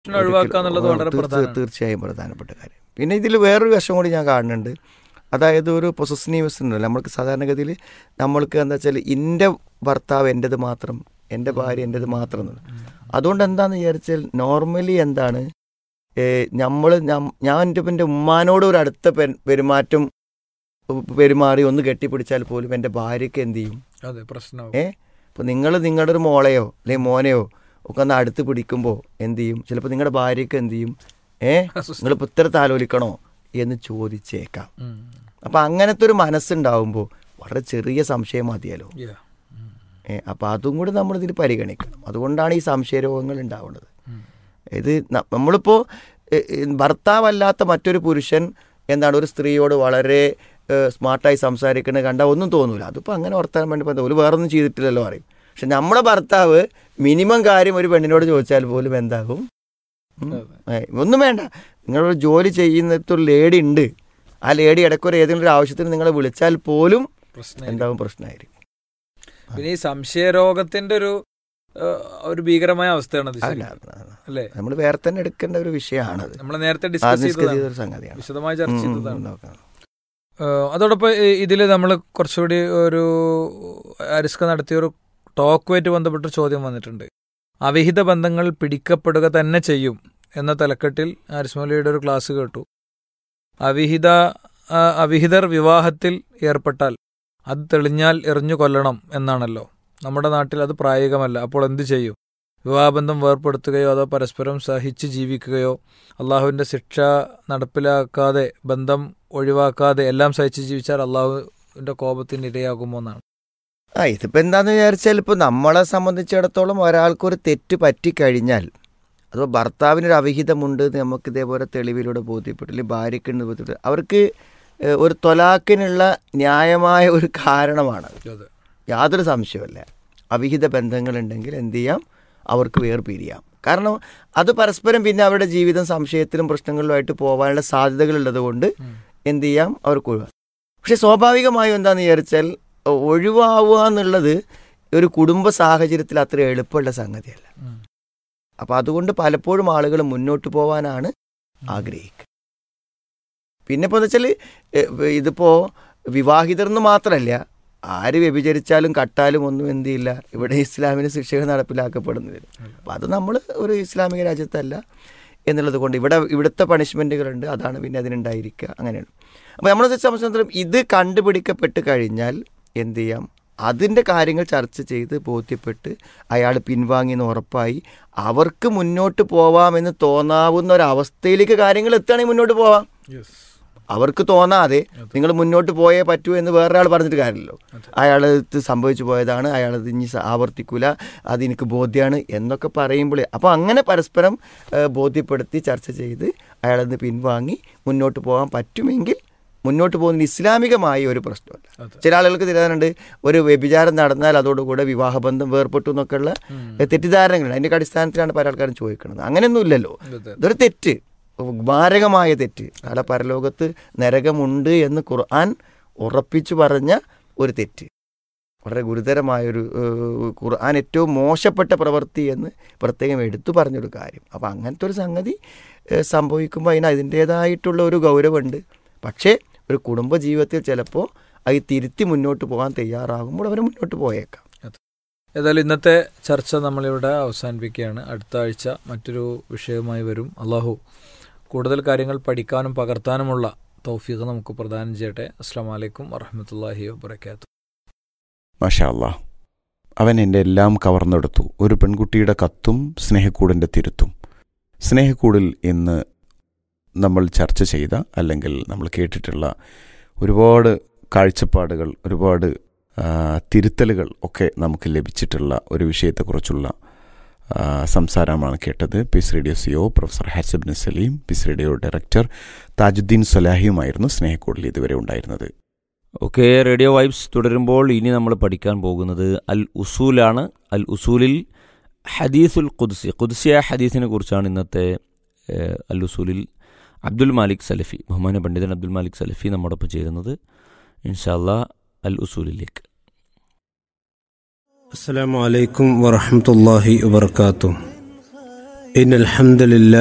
ഒഴിവാക്കുക എന്നുള്ളത് ഒരിക്കലും- വളരെ തീർച്ച- പ്രധാനമാണ് തീർച്ചയായും പ്രധാനപ്പെട്ട കാര്യം പിന്നെ ഇതിൽ വേറൊരു വശം കൂടി ഞാൻ കാണുന്നുണ്ട് അതായത് ഒരു പൊസസ്നീവ്സ് ഉണ്ടല്ലോ നമ്മൾക്ക് സാധാരണഗതിയിൽ നമ്മൾക്ക് എന്താ വെച്ചാൽ എൻ്റെ ഭർത്താവ് എൻ്റെത് മാത്രം എൻ്റെ ഭാര്യ എൻ്റെത് മാത്രം എന്നുള്ളത് അതുകൊണ്ട് എന്താണെന്ന് വിചാരിച്ചാൽ നോർമലി എന്താണ് നമ്മൾ ഞാൻ എൻ്റെ എൻ്റെ ഉമ്മാനോട് ഒരു അടുത്ത പെ- പെരുമാറ്റം ഉ- പെരുമാറി ഒന്ന് കെട്ടിപ്പിടിച്ചാൽ പോലും എൻ്റെ ഭാര്യയ്ക്ക് എന്ത് ചെയ്യും അതെ പ്രശ്നമാവും ഏ അപ്പോൾ നിങ്ങൾ നിങ്ങളുടെ ഒരു മോളെയോ അല്ലെങ്കിൽ മോനെയോ ഒക്കെ ഒന്ന് അടുത്ത് പിടിക്കുമ്പോൾ എന്ത് ചെയ്യും ചിലപ്പോൾ നിങ്ങളുടെ ഭാര്യയ്ക്ക് എന്ത് ചെയ്യും ഏ നിങ്ങൾ പുത്ര താലോലിക്കണോ എന്ന് ചോദിച്ചേക്കാം ഉം. അപ്പം അങ്ങനത്തെ ഒരു മനസ്സുണ്ടാവുമ്പോൾ വളരെ ചെറിയ സംശയം മതിയല്ലോ Yeah. ഉം. ഏ അപ്പം അതും കൂടി നമ്മളിതിൽ പരിഗണിക്കണം അതുകൊണ്ടാണ് ഈ സംശയരോഗങ്ങൾ ഉണ്ടാവുന്നത് ഉം. ഇത് ന- നമ്മളിപ്പോൾ ഏ, ഏ, ഭർത്താവല്ലാത്ത മറ്റൊരു പുരുഷൻ എന്താണ് ഒരു സ്ത്രീയോട് വളരെ ഏ, സ്മാർട്ടായി സംസാരിക്കുന്നത് കണ്ടാൽ ഒന്നും തോന്നൂല അതിപ്പോൾ അങ്ങനെ വർത്താൻ വേണ്ടി ഇപ്പോൾ ഒരു വേറൊന്നും ചെയ്തിട്ടില്ലല്ലോ പറയും പക്ഷെ നമ്മുടെ ഭർത്താവ് മിനിമം കാര്യം ഒരു പെണ്ണിനോട് ചോദിച്ചാൽ പോലും എന്താകും ഉം. അതെ. ഏ, ഒന്നും വേണ്ട നിങ്ങളൊരു ജോലി ചെയ്യുന്നിടത്തൊരു ലേഡി ഉണ്ട് ആ ലേഡി ഇടയ്ക്കൊരു ഏതെങ്കിലും ഒരു ആവശ്യത്തിന് നിങ്ങളെ വിളിച്ചാൽ പോലും പ്രശ്നമായിരിക്കും. എന്താകും പ്രശ്നമായിരിക്കും പിന്നെ ഈ സംശയരോഗത്തിന്റെ ഒരു ആ, ഒരു ഭീകരമായ അവസ്ഥയാണ് അത് അല്ല ശരിക്കും. അല്ലേ നമ്മൾ വേറെ തന്നെ എടുക്കേണ്ട ഒരു വിഷയമാണത് നമ്മൾ നേരത്തെ ആ, ഡിസ്കസ് discuss ചെയ്തതാണ് ചെയ്തൊരു സംഗതിയാണ് വിശദമായി ചർച്ച ഉം, ഉം, ചെയ്തതാണ് നോക്കാം. ഏഹ് അതോടൊപ്പം ഇതിൽ നമ്മൾ കുറച്ചുകൂടി ഒരു അരിസ്ക നടത്തിയ ഒരു ടോക്കുമായിട്ട് ബന്ധപ്പെട്ട ഒരു ചോദ്യം വന്നിട്ടുണ്ട് അവിഹിത ബന്ധങ്ങൾ പിടിക്കപ്പെടുക തന്നെ ചെയ്യും എന്ന തലക്കെട്ടിൽ ആരിസ്മലിയുടെ ഒരു ക്ലാസ് കേട്ടു അവിഹിത ആ, അവിഹിതർ വിവാഹത്തിൽ ഏർപ്പെട്ടാൽ അത് തെളിഞ്ഞാൽ എറിഞ്ഞു കൊല്ലണം എന്നാണല്ലോ നമ്മുടെ നാട്ടിൽ അത് പ്രായോഗികമല്ല അപ്പോൾ എന്തു ചെയ്യും വിവാഹബന്ധം വേർപ്പെടുത്തുകയോ അതോ പരസ്പരം സഹിച്ച് ജീവിക്കുകയോ അള്ളാഹുവിൻ്റെ ശിക്ഷ നടപ്പിലാക്കാതെ ബന്ധം ഒഴിവാക്കാതെ എല്ലാം സഹിച്ച് ജീവിച്ചാൽ അള്ളാഹുവിൻ്റെ കോപത്തിന് ഇരയാകുമോ എന്നാണ് ആ ഇതിപ്പോൾ എന്താന്ന് വിചാരിച്ചാൽ ഇപ്പോൾ നമ്മളെ സംബന്ധിച്ചിടത്തോളം ഒരാൾക്കൊരു തെറ്റ് പറ്റിക്കഴിഞ്ഞാൽ അഥവാ ഭർത്താവിനൊരു അവിഹിതമുണ്ട് എന്ന് നമുക്ക് ഇതേപോലെ തെളിവിലൂടെ ബോധ്യപ്പെട്ടില്ല ഭാര്യയ്ക്കുണ്ട് ബോധ്യപ്പെട്ടു അവർക്ക് ഏഹ്, ഒരു തൊലാക്കിനുള്ള ന്യായമായ ഒരു കാരണമാണ് അതെ യാതൊരു സംശയമല്ല അവിഹിത ബന്ധങ്ങളുണ്ടെങ്കിൽ എന്ത് ചെയ്യാം അവർക്ക് വേർപിരിയാം കാരണം അത് പരസ്പരം പിന്നെ അവരുടെ ജീവിതം സംശയത്തിലും പ്രശ്നങ്ങളിലുമായിട്ട് പോകാനുള്ള സാധ്യതകളുള്ളത് കൊണ്ട് എന്ത് ചെയ്യാം അവർക്ക് ഒഴിവാക്കാം പക്ഷെ സ്വാഭാവികമായും എന്താണെന്ന് വിചാരിച്ചാൽ ഒ- ഒഴിവാവുക എന്നുള്ളത് ഒരു കുടുംബ സാഹചര്യത്തിൽ അത്ര എളുപ്പമുള്ള സംഗതിയല്ല അപ്പോൾ അതുകൊണ്ട് പലപ്പോഴും ആളുകൾ മുന്നോട്ട് പോകാനാണ് ആഗ്രഹിക്കുക പിന്നെ ഇപ്പോൾ എന്ന് വെച്ചാൽ ഇതിപ്പോൾ വിവാഹിതർ എന്ന് മാത്രമല്ല ആര് വ്യഭിചരിച്ചാലും കട്ടാലും ഒന്നും എന്ത് ചെയ്യില്ല ഇവിടെ ഇസ്ലാമിന് ശിക്ഷകൾ നടപ്പിലാക്കപ്പെടുന്നില്ല അപ്പോൾ അത് നമ്മൾ ഒരു ഇസ്ലാമിക രാജ്യത്തല്ല എന്നുള്ളത് കൊണ്ട് ഇവിടെ ഇവിടുത്തെ പണിഷ്മെൻറ്റുകളുണ്ട് അതാണ് പിന്നെ അതിനുണ്ടായിരിക്കുക അങ്ങനെയാണ് അപ്പോൾ നമ്മളെ സംബന്ധിച്ചിടത്തോളം ഇത് കണ്ടുപിടിക്കപ്പെട്ട് കഴിഞ്ഞാൽ എന്ത് ചെയ്യാം അതിൻ്റെ കാര്യങ്ങൾ ചർച്ച ചെയ്ത് ബോധ്യപ്പെട്ട് അയാൾ പിൻവാങ്ങി എന്ന് ഉറപ്പായി അവർക്ക് മുന്നോട്ട് പോവാമെന്ന് തോന്നാവുന്ന ഒരവസ്ഥയിലേക്ക് കാര്യങ്ങൾ എത്തുകയാണെങ്കിൽ മുന്നോട്ട് പോവാം അവർക്ക് തോന്നാതെ നിങ്ങൾ മുന്നോട്ട് പോയേ പറ്റൂ എന്ന് വേറൊരാൾ പറഞ്ഞിട്ട് കാര്യമില്ലല്ലോ അയാൾ ഇത് സംഭവിച്ചു പോയതാണ് അയാൾ ഇത് ഇനി സ- ആവർത്തിക്കൂല അത് എനിക്ക് ബോധ്യമാണ് എന്നൊക്കെ പറയുമ്പോൾ അപ്പോൾ അങ്ങനെ പരസ്പരം ഏഹ്, ബോധ്യപ്പെടുത്തി ചർച്ച ചെയ്ത് അയാളത് പിൻവാങ്ങി മുന്നോട്ട് പോകാൻ പറ്റുമെങ്കിൽ മുന്നോട്ട് പോകുന്നതിന് ഇസ്ലാമികമായ ഒരു പ്രശ്നമല്ല അതെ. ചില ആളുകൾക്ക് തിരിയാനുണ്ട് ഒരു വ്യഭിചാരം നടന്നാൽ അതോടുകൂടെ വിവാഹബന്ധം വേർപെട്ടു എന്നൊക്കെയുള്ള ഏഹ്, തെറ്റിദ്ധാരണകളുണ്ട് അതിൻ്റെ അടിസ്ഥാനത്തിലാണ് പല ആൾക്കാരും ചോദിക്കുന്നത് അങ്ങനെയൊന്നും ഇല്ലല്ലോ അതെ. ഇതൊരു തെറ്റ് മാരകമായ തെറ്റ് നാളെ പരലോകത്ത് നരകമുണ്ട് എന്ന് ഖുർആൻ ഉറപ്പിച്ചു പറഞ്ഞ ഒരു തെറ്റ് വളരെ ഗുരുതരമായൊരു ഏഹ്, ഖുർആൻ ഏറ്റവും മോശപ്പെട്ട പ്രവൃത്തി എന്ന് പ്രത്യേകം എടുത്തു പറഞ്ഞൊരു കാര്യം അപ്പോൾ അങ്ങനത്തെ ഒരു സംഗതി ഏഹ്, സംഭവിക്കുമ്പോൾ അതിന് അതിൻ്റേതായിട്ടുള്ള ഒരു ഗൗരവമുണ്ട് പക്ഷേ ഒരു കുടുംബ ജീവിതത്തിൽ ചിലപ്പോൾ അത് തിരുത്തി മുന്നോട്ട് പോകാൻ തയ്യാറാകുമ്പോൾ അവർ മുന്നോട്ട് പോയേക്കാം ഏതായാലും ഇന്നത്തെ ചർച്ച നമ്മളിവിടെ അവസാനിപ്പിക്കുകയാണ് അടുത്ത ആഴ്ച മറ്റൊരു വിഷയവുമായി വരും അള്ളാഹു കൂടുതൽ കാര്യങ്ങൾ പഠിക്കാനും പകർത്താനുമുള്ള തൗഫീഖ് നമുക്ക് പ്രദാനം ചെയ്യട്ടെ അസ്സാം വലൈക്കും വറഹമത്തല്ലാഹി വാബർക്കാത്തു മാഷാ അല്ലാ അവൻ എൻ്റെ എല്ലാം കവർന്നെടുത്തു ഒരു പെൺകുട്ടിയുടെ കത്തും സ്നേഹക്കൂടിൻ്റെ തിരുത്തും സ്നേഹക്കൂടിൽ ഇന്ന് നമ്മൾ ചർച്ച ചെയ്ത അല്ലെങ്കിൽ നമ്മൾ കേട്ടിട്ടുള്ള ഒരുപാട് കാഴ്ചപ്പാടുകൾ ഒരുപാട് ആ, തിരുത്തലുകൾ ഒക്കെ നമുക്ക് ലഭിച്ചിട്ടുള്ള ഒരു വിഷയത്തെക്കുറിച്ചുള്ള ആ, സംസാരമാണ് കേട്ടത് peace radio C O professor Hasabin Saleem peace radio director Thajudheen സലാഹിയുമായിരുന്നു സ്നേഹക്കൂടിൽ ഇതുവരെ ഉണ്ടായിരുന്നത് ഓക്കെ റേഡിയോ വൈബ്സ് തുടരുമ്പോൾ ഇനി നമ്മൾ പഠിക്കാൻ പോകുന്നത് അൽ ഉസൂലാണ് അൽ ഉസൂലിൽ ഹദീസുൽ ഖുദ്സി ഖുദ്സിയ ഹദീസിനെ കുറിച്ചാണ് ഇന്നത്തെ ഏഹ്, അൽ ഉസൂലിൽ അബ്ദുൽ മാലിക് സലഫി ബഹുമാന പണ്ഡിതൻ അബ്ദുൽ മാലിക് സലഫി നമ്മോടൊപ്പം ചേരുന്നത് ഇൻഷാല്ല അൽ ഉസൂലിലേക്ക് السلام عليكم ورحمة الله وبركاته إن الحمد لله